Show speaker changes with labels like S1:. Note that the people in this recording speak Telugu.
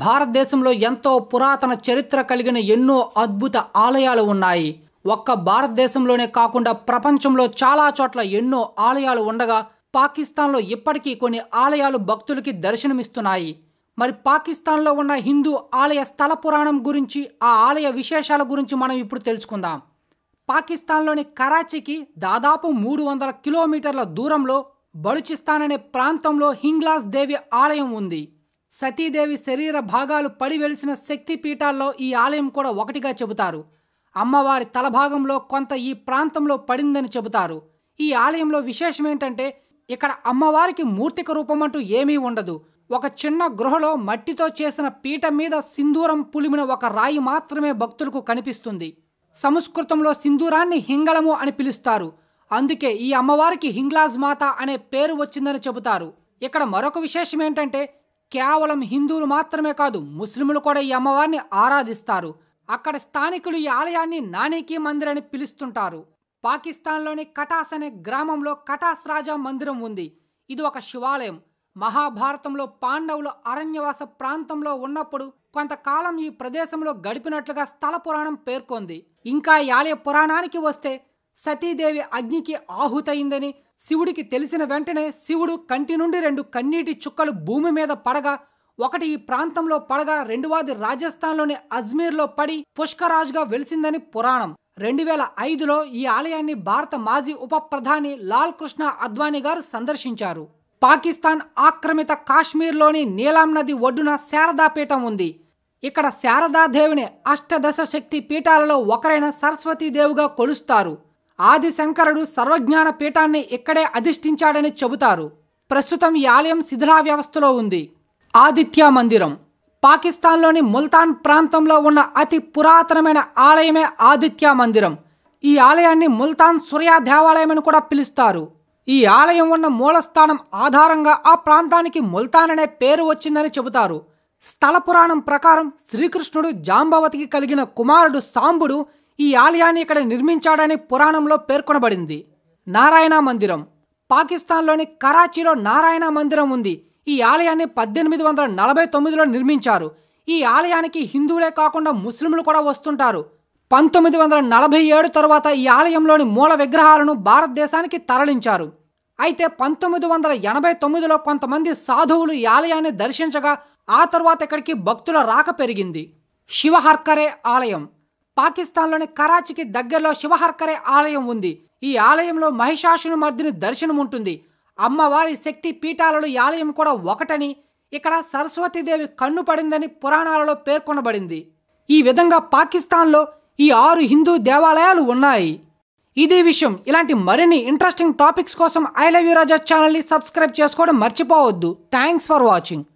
S1: భారతదేశంలో ఎంతో పురాతన చరిత్ర కలిగిన ఎన్నో అద్భుత ఆలయాలు ఉన్నాయి ఒక్క భారతదేశంలోనే కాకుండా ప్రపంచంలో చాలా చోట్ల ఎన్నో ఆలయాలు ఉండగా పాకిస్తాన్లో ఇప్పటికీ కొన్ని ఆలయాలు భక్తులకి దర్శనమిస్తున్నాయి మరి పాకిస్తాన్లో ఉన్న హిందూ ఆలయ స్థల పురాణం గురించి ఆ ఆలయ విశేషాల గురించి మనం ఇప్పుడు తెలుసుకుందాం పాకిస్తాన్లోని కరాచీకి దాదాపు మూడు వందల కిలోమీటర్ల దూరంలో బలుచిస్తాన్ అనే ప్రాంతంలో హింగ్లాస్ దేవి ఆలయం ఉంది సతీదేవి శరీర భాగాలు పడి వెలిసిన శక్తి పీఠాల్లో ఈ ఆలయం కూడా ఒకటిగా చెబుతారు అమ్మవారి తలభాగంలో కొంత ఈ ప్రాంతంలో పడిందని చెబుతారు ఈ ఆలయంలో విశేషం ఏంటంటే ఇక్కడ అమ్మవారికి మూర్తిక రూపం అంటూ ఏమీ ఉండదు ఒక చిన్న గృహలో మట్టితో చేసిన పీట మీద సింధూరం పులిమిన ఒక రాయి మాత్రమే భక్తులకు కనిపిస్తుంది సంస్కృతంలో సింధూరాన్ని హింగళము అని పిలుస్తారు అందుకే ఈ అమ్మవారికి హింగ్లాజ్ మాత అనే పేరు వచ్చిందని చెబుతారు ఇక్కడ మరొక విశేషం ఏంటంటే కేవలం హిందువులు మాత్రమే కాదు ముస్లింలు కూడా ఈ అమ్మవారిని ఆరాధిస్తారు అక్కడ స్థానికులు ఈ ఆలయాన్ని నాణేకి మందిర్ అని పిలుస్తుంటారు పాకిస్తాన్లోని కటాస్ అనే గ్రామంలో కటాస్ రాజా మందిరం ఉంది ఇది ఒక శివాలయం మహాభారతంలో పాండవులు అరణ్యవాస ప్రాంతంలో ఉన్నప్పుడు కొంతకాలం ఈ ప్రదేశంలో గడిపినట్లుగా స్థల పురాణం పేర్కొంది ఇంకా ఈ ఆలయ పురాణానికి వస్తే సతీదేవి అగ్నికి ఆహుతయిందని శివుడికి తెలిసిన వెంటనే శివుడు కంటి నుండి రెండు కన్నీటి చుక్కలు భూమి మీద పడగా ఒకటి ఈ ప్రాంతంలో పడగా రెండవది రాజస్థాన్లోని అజ్మీర్లో పడి పుష్కరాజ్గా వెలిసిందని పురాణం రెండు వేల ఐదులో ఈ ఆలయాన్ని భారత మాజీ ఉప ప్రధాని లాల్ కృష్ణ అద్వానీ గారు సందర్శించారు పాకిస్తాన్ ఆక్రమిత కాశ్మీర్లోని నీలాం నది ఒడ్డున శారదాపీఠం ఉంది ఇక్కడ శారదాదేవిని అష్టదశ శక్తి పీఠాలలో ఒకరైన సరస్వతీదేవిగా కొలుస్తారు ఆది శంకరుడు సర్వజ్ఞాన పీఠాన్ని ఇక్కడే అధిష్ఠించాడని చెబుతారు ప్రస్తుతం ఈ ఆలయం శిథిలా వ్యవస్థలో ఉంది ఆదిత్య మందిరం పాకిస్తాన్లోని ముల్తాన్ ప్రాంతంలో ఉన్న అతి పురాతనమైన ఆలయమే ఆదిత్య మందిరం ఈ ఆలయాన్ని ముల్తాన్ సూర్య దేవాలయం అని కూడా పిలుస్తారు ఈ ఆలయం ఉన్న మూలస్థానం ఆధారంగా ఆ ప్రాంతానికి ముల్తాన్ అనే పేరు వచ్చిందని చెబుతారు స్థల పురాణం ప్రకారం శ్రీకృష్ణుడు జాంబవతికి కలిగిన కుమారుడు సాంబుడు ఈ ఆలయాన్ని ఇక్కడ నిర్మించాడని పురాణంలో పేర్కొనబడింది నారాయణ మందిరం పాకిస్తాన్లోని కరాచీలో నారాయణ మందిరం ఉంది ఈ ఆలయాన్ని పద్దెనిమిది వందల నలభై తొమ్మిదిలో నిర్మించారు ఈ ఆలయానికి హిందువులే కాకుండా ముస్లింలు కూడా వస్తుంటారు పంతొమ్మిది వందల నలభై ఏడు తరువాత ఈ ఆలయంలోని మూల విగ్రహాలను భారతదేశానికి తరలించారు అయితే పంతొమ్మిది వందల ఎనభై తొమ్మిదిలో కొంతమంది సాధువులు ఈ ఆలయాన్ని దర్శించగా ఆ తరువాత ఇక్కడికి భక్తుల రాక పెరిగింది శివహర్కరే ఆలయం పాకిస్తాన్లోని కరాచీకి దగ్గరలో శివహర్కరే ఆలయం ఉంది ఈ ఆలయంలో మహిషాసుని మర్దిని దర్శనం ఉంటుంది అమ్మవారి శక్తి పీఠాలలో ఈ ఆలయం కూడా ఒకటని ఇక్కడ సరస్వతీదేవి కన్ను పడిందని పురాణాలలో పేర్కొనబడింది ఈ విధంగా పాకిస్తాన్లో ఈ ఆరు హిందూ దేవాలయాలు ఉన్నాయి ఇది విషయం ఇలాంటి మరిన్ని ఇంట్రెస్టింగ్ టాపిక్స్ కోసం ఐ లవ్ యూ రాజా ఛానల్ని సబ్స్క్రైబ్ చేసుకోవడం మర్చిపోవద్దు థ్యాంక్స్ ఫర్ వాచింగ్